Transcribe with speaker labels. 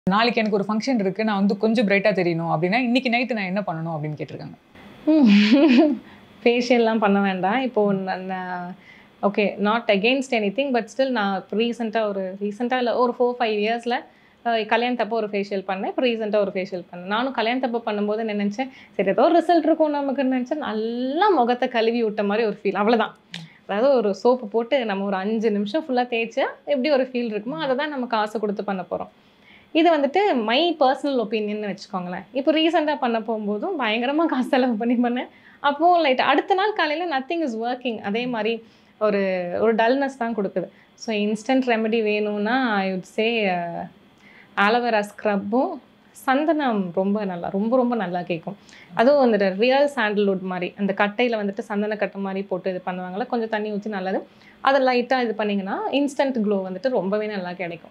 Speaker 1: நாளைக்கு எனக்கு ஒரு ஃபங்க்ஷன் இருக்கு நான் வந்து கொஞ்சம் பிரைட்டா தெரியணும் அப்படின்னா இன்னைக்கு நைட்டு நான் என்ன பண்ணணும் அப்படின்னு கேட்டிருக்காங்க
Speaker 2: ஃபேஷியல்லாம் பண்ண வேண்டாம் இப்போது நான் okay not against anything but still நான் இப்போ ரீசெண்டாக ஒரு ரீசெண்டாக இல்லை ஒரு ஃபோர் ஃபைவ் இயர்ஸில் கல்யாணத்தப்போ ஒரு ஃபேஷியல் பண்ணேன் இப்போ ரீசெண்டாக ஒரு ஃபேஷியல் பண்ணேன் நானும் கல்யாணத்தப்போ பண்ணும்போது என்ன நினச்சேன் சரி ஏதோ ரிசல்ட் இருக்கும் நமக்குன்னு நினச்சேன் நல்லா முகத்தை கழுவி விட்ட மாதிரி ஒரு ஃபீல் அவ்வளோதான் அதாவது ஒரு சோப்பு போட்டு நம்ம ஒரு அஞ்சு நிமிஷம் ஃபுல்லாக தேய்ச்சா எப்படி ஒரு ஃபீல் இருக்குமோ அதை தான் நம்ம காசு கொடுத்து பண்ண போகிறோம் இது வந்துட்டு மை பர்சனல் ஒப்பீனியன் வச்சுக்கோங்களேன் இப்போ ரீசெண்டாக பண்ண போகும்போதும் பயங்கரமாக காசு செலவு பண்ணி பண்ணேன் அப்போது லைட் அடுத்த நாள் காலையில் நத்திங் இஸ் ஒர்க்கிங் அதே மாதிரி ஒரு ஒரு டல்னஸ் தான் கொடுக்குது ஸோ இன்ஸ்டன்ட் ரெமெடி வேணும்னா ஐ வுட் சே ஆலோவேரா ஸ்க்ரப்பும் சந்தனம் ரொம்ப நல்லா ரொம்ப ரொம்ப நல்லா கேட்கும் அதுவும் வந்துட்டு ரியல் சாண்டல்வுட் மாதிரி அந்த கட்டையில் வந்துட்டு சந்தன கட்டை மாதிரி போட்டு இது பண்ணுவாங்கல்ல கொஞ்சம் தண்ணி ஊற்றி நல்லது அதை லைட்டாக இது பண்ணிங்கன்னா இன்ஸ்டன்ட் க்ளோ வந்துட்டு ரொம்பவே நல்லா கிடைக்கும்